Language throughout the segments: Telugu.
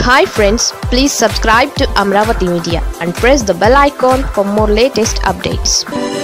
hi friends please subscribe to Amaravati media and press the bell icon for more latest updates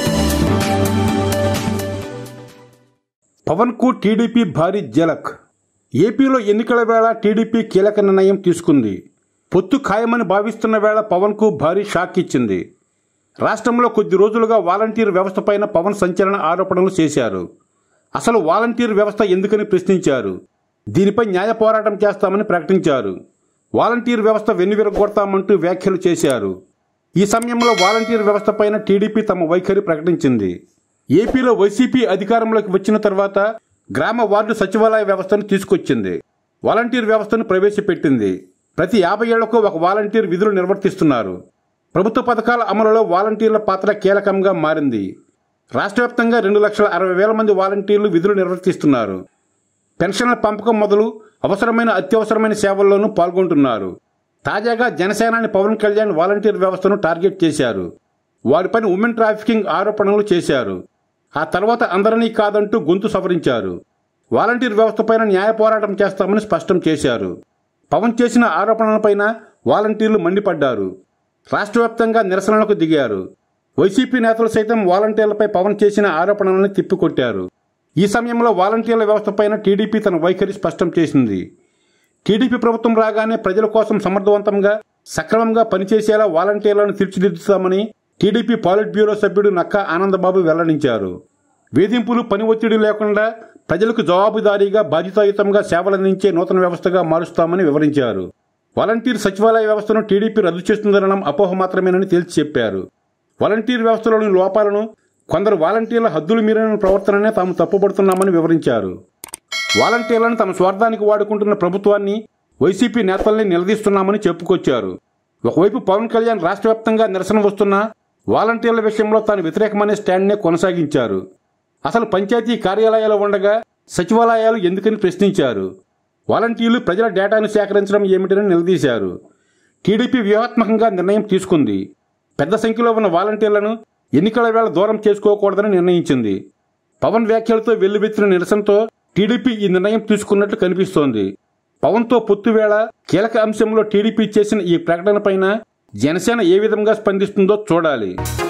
Pawan కు టీడీపీ భారీ జలక్ ఏపీలో ఎన్నికల వేళ టీడీపీ కీలక నిర్ణయం తీసుకుంది పొత్తు ఖాయమని భావిస్తున్న వేళ పవన్ కు భారీ షాక్ ఇచ్చింది రాష్ట్రంలో కొద్ది రోజులుగా వాలంటీర్ వ్యవస్థపైన పవన్ సంచలన ఆరోపణలు చేశారు అసలు వాలంటీర్ వ్యవస్థ ఎందుకని ప్రశ్నించారు దీనిపై న్యాయ పోరాటం చేస్తామని ప్రకటించారు వాలంటీర్ వ్యవస్థ వెన్నువిరగొడతామంటూ వ్యాఖ్యలు చేశారు ఈ సమయంలో వాలంటీర్ వ్యవస్థపైన టీడీపీ తమ వైఖరి ప్రకటించింది ఏపీలో వైసీపీ అధికారంలోకి వచ్చిన తర్వాత గ్రామ వార్డు సచివాలయ వ్యవస్థను తీసుకొచ్చింది వాలంటీర్ వ్యవస్థను ప్రవేశపెట్టింది ప్రతి యాభై ఏళ్లకు ఒక వాలంటీర్ విధులు నిర్వర్తిస్తున్నారు ప్రభుత్వ పథకాల అమలులో వాలంటీర్ల పాత్ర కీలకంగా మారింది రాష్ట్ర వ్యాప్తంగా రెండు లక్షల అరవై వేల మంది వాలంటీర్లు విధులు నిర్వర్తిస్తున్నారు పెన్షన్ల పంపకం మొదలు అవసరమైన అత్యవసరమైన సేవల్లోనూ పాల్గొంటున్నారు తాజాగా జనసేనాని పవన్ కళ్యాణ్ వాలంటీర్ వ్యవస్థను టార్గెట్ చేశారు వారిపైన ఉమెన్ ట్రాఫికింగ్ ఆరోపణలు చేశారు ఆ తర్వాత అందరినీ కాదంటూ గొంతు సవరించారు వాలంటీర్ వ్యవస్థపైన న్యాయ పోరాటం చేస్తామని స్పష్టం చేశారు పవన్ చేసిన ఆరోపణలపైన వాలంటీర్లు మండిపడ్డారు రాష్ట్ర వ్యాప్తంగా నిరసనలకు దిగారు వైసీపీ నేతలు సైతం వాలంటీర్లపై పవన్ చేసిన ఆరోపణలను తిప్పికొట్టారు ఈ సమయంలో వాలంటీర్ల వ్యవస్థపైన టీడీపీ తన వైఖరి స్పష్టం చేసింది టీడీపీ ప్రభుత్వం రాగానే ప్రజల కోసం సమర్థవంతంగా సక్రమంగా పనిచేసేలా వాలంటీర్లను తీర్చిదిద్దుతామని టీడీపీ పాలిట్ బ్యూరో సభ్యుడు నక్కా ఆనందబాబు వెల్లడించారు వేధింపులు పని ఒత్తిడి లేకుండా ప్రజలకు జవాబుదారీగా బాధ్యతాయుతంగా సేవలందించే నూతన వ్యవస్థగా మారుస్తామని వివరించారు వాలంటీర్ సచివాలయ వ్యవస్థను టీడీపీ రద్దు చేస్తుందనడం అపోహ మాత్రమేనని తేల్చి చెప్పారు వాలంటీర్ వ్యవస్థలోని లోపాలను కొందరు వాలంటీర్ల హద్దులు మీరిన ప్రవర్తననే తాము తప్పుపడుతున్నామని వివరించారు వాలంటీర్లను తమ స్వార్థానికి వాడుకుంటున్న ప్రభుత్వాన్ని వైసీపీ నేతల్ని నిలదీస్తున్నామని చెప్పుకొచ్చారు ఒకవైపు పవన్ కళ్యాణ్ రాష్ట్ర వ్యాప్తంగా నిరసన వస్తున్నా వాలంటీర్ల విషయంలో తాను వ్యతిరేకమనే స్టాండ్నే కొనసాగించారు అసలు పంచాయతీ కార్యాలయాలు ఉండగా సచివాలయాలు ఎందుకని ప్రశ్నించారు వాలంటీర్లు ప్రజల డేటాను సేకరించడం ఏమిటని నిలదీశారు టీడీపీ వ్యూహాత్మకంగా నిర్ణయం తీసుకుంది పెద్ద సంఖ్యలో ఉన్న వాలంటీర్లను ఎన్నికల వేళ దూరం చేసుకోకూడదని నిర్ణయించింది పవన్ వ్యాఖ్యలతో వెల్లువెత్తిన నిరసనతో టీడీపీ ఈ నిర్ణయం తీసుకున్నట్లు కనిపిస్తోంది పవన్తో పొత్తు వేళ కీలక అంశంలో టీడీపీ చేసిన ఈ ప్రకటనపైన జనసేన ఏ విధంగా స్పందిస్తుందో చూడాలి